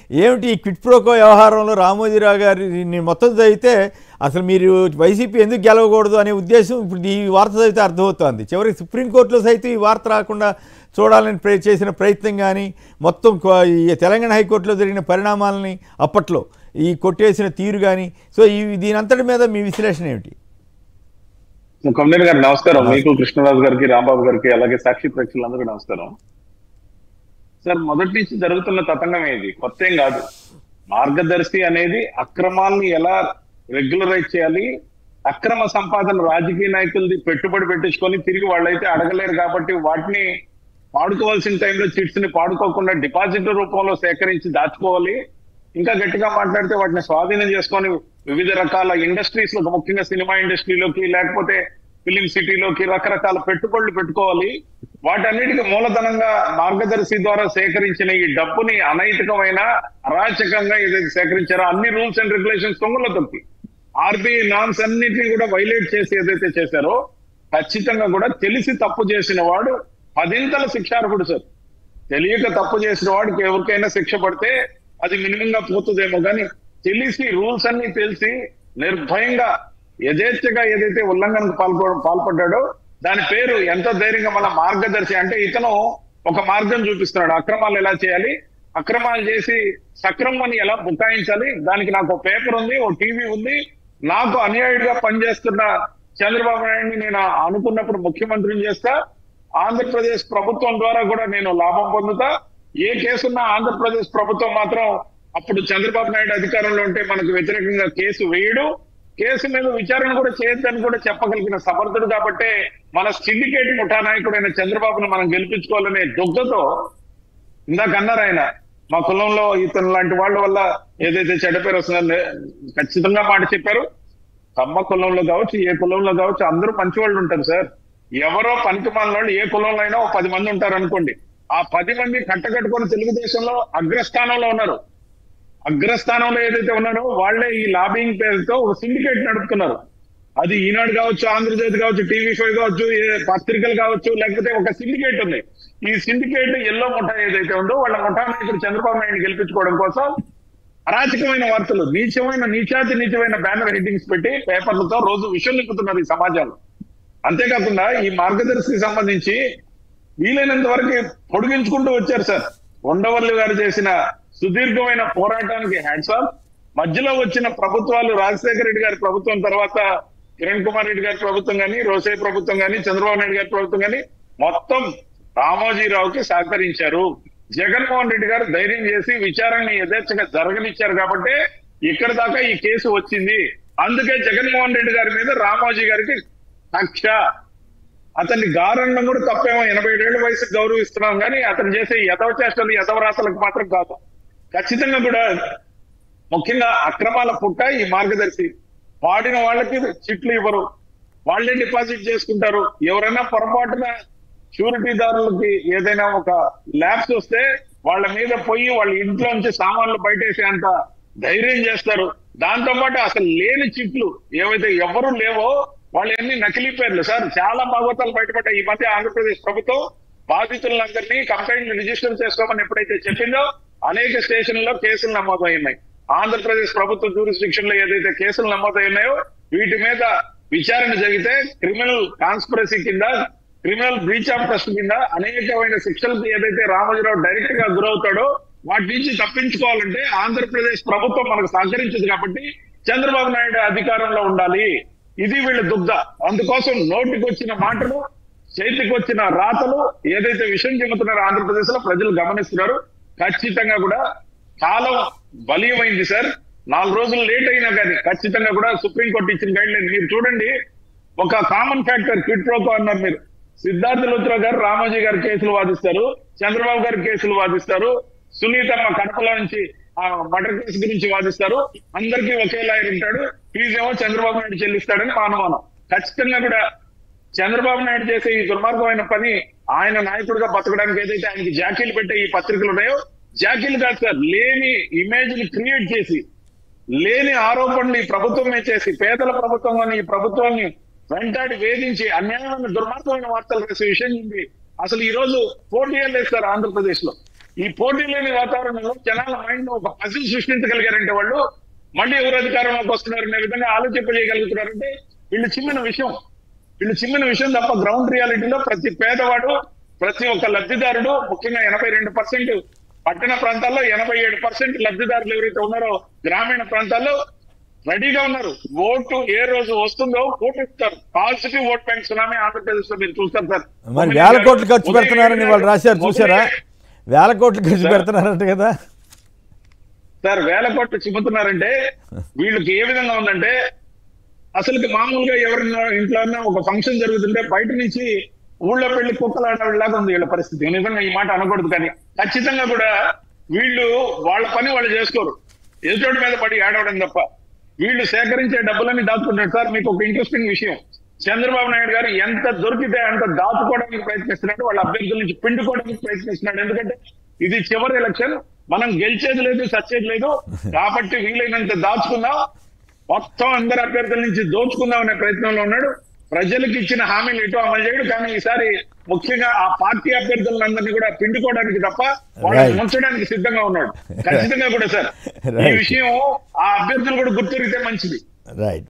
ఏమిటి ఈ quid pro quo వ్యవహారంలో రామోజీరావు గారిని మొత్తం చదివితే అసలు మీరు వైసీపీ ఎందుకు గెలవకూడదు అనే ఉద్దేశం ఇప్పుడు ఈ వార్త చదివితే అర్థమవుతోంది చివరికి సుప్రీంకోర్టులో సైతం ఈ వార్త రాకుండా చూడాలని ప్ర చేసిన ప్రయత్నం కానీ మొత్తం కొ- ఈ తెలంగాణ హైకోర్టులో జరిగిన పరిణామాలని అప్పట్లో ఈ కొట్టేసిన తీరు కానీ సో ఈ దీనంతటి మీద మీ విశ్లేషణ ఏమిటి కొమ్మనేని గారు నమస్కారం మీకు కృష్ణరాజు గారికి రాంబాబు గారికి అలాగే సాక్షి ప్రేక్షకులందరికీ నమస్కారం సార్ మొదటి నుంచి జరుగుతున్న తతంగం ఇది కొత్త ఏం కాదు మార్గదర్శి అనేది అక్రమాల్ని ఎలా రెగ్యులరైజ్ చేయాలి అక్రమ సంపాదన రాజకీయ నాయకులది పెట్టుబడి పెట్టించుకొని తిరిగి వాళ్ళైతే అడగలేరు కాబట్టి వాటిని పాడుకోవాల్సిన టైంలో చిట్స్ ని పాడుకోకుండా డిపాజిట్ రూపంలో సేకరించి దాచుకోవాలి ఇంకా గట్టిగా మాట్లాడితే వాటిని స్వాధీనం చేసుకొని వివిధ రకాల ఇండస్ట్రీస్ లో ముఖ్యంగా సినిమా ఇండస్ట్రీలోకి లేకపోతే ఫిలిం సిటీలోకి రకరకాల పెట్టుబడులు పెట్టుకోవాలి వాటన్నిటికీ మూలధనంగా మార్గదర్శి ద్వారా సేకరించిన ఈ డబ్బుని అనైతికమైన అరాచకంగా ఏదైతే సేకరించారో అన్ని రూల్స్ అండ్ రెగ్యులేషన్స్ తొంగలో తొక్కి ఆర్బీఐ నామ్స్ అన్నిటిని కూడా వైలేట్ చేసి ఏదైతే చేశారో ఖచ్చితంగా కూడా తెలిసి తప్పు చేసిన వాడు పదింతల శిక్షార్హుడు సార్ తెలియక తప్పు చేసిన వాడికి ఎవరికైనా శిక్ష పడితే అది మినిమం గా పోతుందేమో కానీ తెలిసి రూల్స్ అన్ని తెలిసి నిర్భయంగా యథేచ్ఛగా ఏదైతే ఉల్లంఘనకు పాల్పో పాల్పడ్డాడో దాని పేరు ఎంత ధైర్యంగా మన మార్గదర్శి అంటే ఇతను ఒక మార్గం చూపిస్తున్నాడు అక్రమాలు ఎలా చేయాలి అక్రమాలు చేసి సక్రమాన్ని ఎలా బుకాయించాలి దానికి నాకు ఒక పేపర్ ఉంది ఓ టీవీ ఉంది నాకు అనుయాయుడిగా పనిచేస్తున్న చంద్రబాబు నాయుడిని నేను అనుకున్నప్పుడు ముఖ్యమంత్రిని చేస్తా ఆంధ్రప్రదేశ్ ప్రభుత్వం ద్వారా కూడా నేను లాభం పొందుతా ఏ కేసున్నా ఆంధ్రప్రదేశ్ ప్రభుత్వం మాత్రం అప్పుడు చంద్రబాబు నాయుడు అధికారంలో ఉంటే మనకు వ్యతిరేకంగా కేసు వేయడు కేసు మీద విచారణ కూడా చేయొద్దని కూడా చెప్పగలిగిన సమర్థుడు కాబట్టే మన సిండికేట్ ముఠా నాయకుడైన చంద్రబాబును మనం గెలిపించుకోవాలనే దుగ్ధతో ఇందాక అన్నారు ఆయన మా కులంలో ఇతను లాంటి వాళ్ళ వల్ల ఏదైతే చెడ్డ పేరు వస్తుందని ఖచ్చితంగా మాట చెప్పారు కమ్మ కులంలో కావచ్చు ఏ కులంలో కావచ్చు అందరూ మంచి వాళ్ళు ఉంటారు సార్ ఎవరో పనికి వాళ్ళు ఏ కులంలో అయినా ఒక పది మంది ఉంటారు అనుకోండి ఆ పది మంది కట్టకట్టుకొని తెలుగుదేశంలో అగ్రస్థానంలో ఉన్నారు అగ్రస్థానంలో ఏదైతే ఉన్నారో వాళ్ళే ఈ లాబింగ్ పేరుతో ఒక సిండికేట్ నడుపుతున్నారు అది ఈనాడు కావచ్చు ఆంధ్రజ్యోతి కావచ్చు టీవీ షో కావచ్చు ఏ పత్రికలు కావచ్చు లేకపోతే ఒక సిండికేట్ ఉంది ఈ సిండికేట్ ఎల్లో ముఠా ఏదైతే ఉందో వాళ్ళ ముఠా నాయకుడు చంద్రబాబు నాయుడు గెలిపించుకోవడం కోసం అరాచకమైన వార్తలు నీచమైన నీచాతి నీచమైన బ్యానర్ హెడ్డింగ్స్ పెట్టి పేపర్లతో రోజు విషయం నింపుతున్నారు ఈ సమాజంలో అంతేకాకుండా ఈ మార్గదర్శికి సంబంధించి వీలైనంత వరకు పొడిగించుకుంటూ వచ్చారు సార్ ఉండవల్లి గారు చేసిన సుదీర్ఘమైన పోరాటానికి హ్యాండ్స్ ఆఫ్ మధ్యలో వచ్చిన ప్రభుత్వాలు రాజశేఖర రెడ్డి గారి ప్రభుత్వం తర్వాత కిరణ్ కుమార్ రెడ్డి గారి ప్రభుత్వం కానీ రోసే ప్రభుత్వం కానీ చంద్రబాబు నాయుడు గారి ప్రభుత్వం కానీ మొత్తం రామోజీరావుకి సహకరించారు జగన్మోహన్ రెడ్డి గారు ధైర్యం చేసి విచారణని యథేచ్ఛగా జరగనిచ్చారు కాబట్టి ఇక్కడ దాకా ఈ కేసు వచ్చింది అందుకే జగన్మోహన్ రెడ్డి గారి మీద రామోజీ గారికి కక్ష అతన్ని గారండం కూడా తప్పేమో ఎనభై ఏళ్ళ వయసుకు గౌరవిస్తున్నాం కానీ అతను చేసే యథవ చేష్టలు యథవరాతలకు మాత్రం కాదు ఖచ్చితంగా కూడా ముఖ్యంగా అక్రమాల పుట్ట ఈ మార్గదర్శి వాడిన వాళ్ళకి చిట్లు ఇవ్వరు వాళ్ళే డిపాజిట్ చేసుకుంటారు ఎవరైనా పొరపాటున షూరిటీదారులకి ఏదైనా ఒక ల్యాబ్స్ వస్తే వాళ్ళ మీద పోయి వాళ్ళ ఇంట్లో నుంచి సామాన్లు బయటేసేంత ధైర్యం చేస్తారు దాంతో పాటు అసలు లేని చిట్లు ఏవైతే ఎవరు లేవో వాళ్ళు ఎన్ని నకిలీ పేర్లు సార్ చాలా భాగవతాలు బయటపడ్డాయి ఈ మధ్య ఆంధ్రప్రదేశ్ ప్రభుత్వం బాధితులందరినీ కంప్లైంట్ రిజిస్టర్ చేసుకోమని ఎప్పుడైతే చెప్పిందో అనేక స్టేషన్లలో కేసులు నమోదయ్యాయి ఆంధ్రప్రదేశ్ ప్రభుత్వ జ్యూరిస్డిక్షన్ లో ఏదైతే కేసులు నమోదయ్యాయో వీటి మీద విచారణ జరిగితే క్రిమినల్ కాన్స్పిరసీ కింద క్రిమినల్ బ్రీచ్ ఆఫ్ ట్రస్ట్ కింద అనేకమైన శిక్షలకు ఏదైతే రామోజీరావు డైరెక్ట్ గా గురవుతాడో వాటి నుంచి తప్పించుకోవాలంటే ఆంధ్రప్రదేశ్ ప్రభుత్వం మనకు సహకరించదు కాబట్టి చంద్రబాబు నాయుడు అధికారంలో ఉండాలి ఇది వీళ్ళ దుగ్ధ అందుకోసం నోటికి వచ్చిన మాటలు చేతికి వచ్చిన రాతలు ఏదైతే విషయం చెబుతున్నారో ఆంధ్రప్రదేశ్ లో ప్రజలు గమనిస్తున్నారు ఖచ్చితంగా కూడా కాలం బలీయమైంది సార్ నాలుగు రోజులు లేట్ అయినా కానీ ఖచ్చితంగా కూడా సుప్రీంకోర్టు ఇచ్చిన గైడ్ లైన్ మీరు చూడండి ఒక కామన్ ఫ్యాక్టర్ క్విట్ ప్రోకో అన్నారు మీరు సిద్ధార్థ లుత్రా గారు రామోజీ గారు కేసులు వాదిస్తారు చంద్రబాబు గారు కేసులు వాదిస్తారు సునీతమ్మ కడపలో నుంచి ఆ మర్డర్ కేసు గురించి వాదిస్తారు అందరికీ ఒకే లాయర్ ఉంటాడు ఫీజు ఏమో చంద్రబాబు నాయుడు చెల్లిస్తాడని మా అనుమానం ఖచ్చితంగా కూడా చంద్రబాబు నాయుడు చేసే ఈ దుర్మార్గమైన పని ఆయన నాయకుడిగా బతకడానికి ఏదైతే ఆయనకి జాకీలు పెట్టే ఈ పత్రికలు ఉన్నాయో జాకీలు కాదు సార్ లేని ఇమేజ్ ని క్రియేట్ చేసి లేని ఆరోపణలు ఈ ప్రభుత్వమే చేసి పేదల ప్రభుత్వం ఈ ప్రభుత్వాన్ని వెంటాడి వేధించి అన్యాయమైన దుర్మార్గమైన వార్తలు రాసే విషయం ఉంది అసలు ఈ రోజు పోటీ లేదు సార్ ఆంధ్రప్రదేశ్ లో ఈ పోటీ లేని వాతావరణంలో జనాల మైండ్ ఒక పసి సృష్టించగలిగారంటే వాళ్ళు మళ్ళీ ఎవరు అధికారంలోకి వస్తున్నారనే విధంగా ఆలోచింపజేయగలుగుతున్నారంటే వీళ్ళు చిమ్మిన విషయం వీళ్ళు చిమ్మిన విషయం తప్ప గ్రౌండ్ రియాలిటీలో ప్రతి పేదవాడు ప్రతి ఒక్క లబ్ధిదారుడు ముఖ్యంగా ఎనభై రెండు పర్సెంట్ పట్టణ ప్రాంతాల్లో ఎనభై ఏడు పర్సెంట్ లబ్ధిదారులు ఎవరైతే ఉన్నారో గ్రామీణ ప్రాంతాల్లో రెడీగా ఉన్నారు ఓటు ఏ రోజు వస్తుందో ఓటు ఇస్తారు positive vote bank tsunami Andhra Pradesh లో మీరు చూస్తారు సార్ మరి వేల కోట్లు ఖర్చు పెడుతున్నారని వాళ్ళు రాశారు చూసారా వేల కోట్లు ఖర్చు పెడుతున్నారంట కదా సార్ వేల కోట్లు చిమ్ముతున్నారంటే వీళ్ళకి ఏ విధంగా ఉందంటే అసలుకి మామూలుగా ఎవరైనా ఇంట్లో ఒక ఫంక్షన్ జరుగుతుంటే బయట నుంచి ఊళ్ళో పెళ్లి కుక్కలాడలాగా ఉంది వీళ్ళ పరిస్థితి నిజంగా ఈ మాట అనకూడదు కానీ ఖచ్చితంగా కూడా వీళ్ళు వాళ్ళ పని వాళ్ళు చేసుకోరు ఎదుటోడి మీద పడి ఆడవడం తప్ప వీళ్ళు సేకరించే డబ్బులన్నీ దాచుకుంటారు సార్ మీకు ఒక ఇంట్రెస్టింగ్ విషయం చంద్రబాబు నాయుడు గారు ఎంత దొరికితే అంత దాచుకోవడానికి ప్రయత్నిస్తున్నాడు వాళ్ళ అభ్యర్థుల నుంచి పిండుకోవడానికి ప్రయత్నిస్తున్నాడు ఎందుకంటే ఇది చివరి ఎలక్షన్ మనం గెలిచేది లేదు సచ్చేది లేదు కాబట్టి వీలైనంత దాచుకుందాం మొత్తం అందరి అభ్యర్థుల నుంచి దోచుకుందాం అనే ప్రయత్నంలో ఉన్నాడు ప్రజలకు ఇచ్చిన హామీలు ఎటు అమలు చేయడు కానీ ఈసారి ముఖ్యంగా ఆ పార్టీ అభ్యర్థులందరినీ కూడా పిండుకోవడానికి తప్ప వాళ్ళని Right. ముంచడానికి సిద్ధంగా ఉన్నాడు ఖచ్చితంగా కూడా సార్ ఈ Right. విషయం ఆ అభ్యర్థులు కూడా గుర్తెరిగితే మంచిది రైట్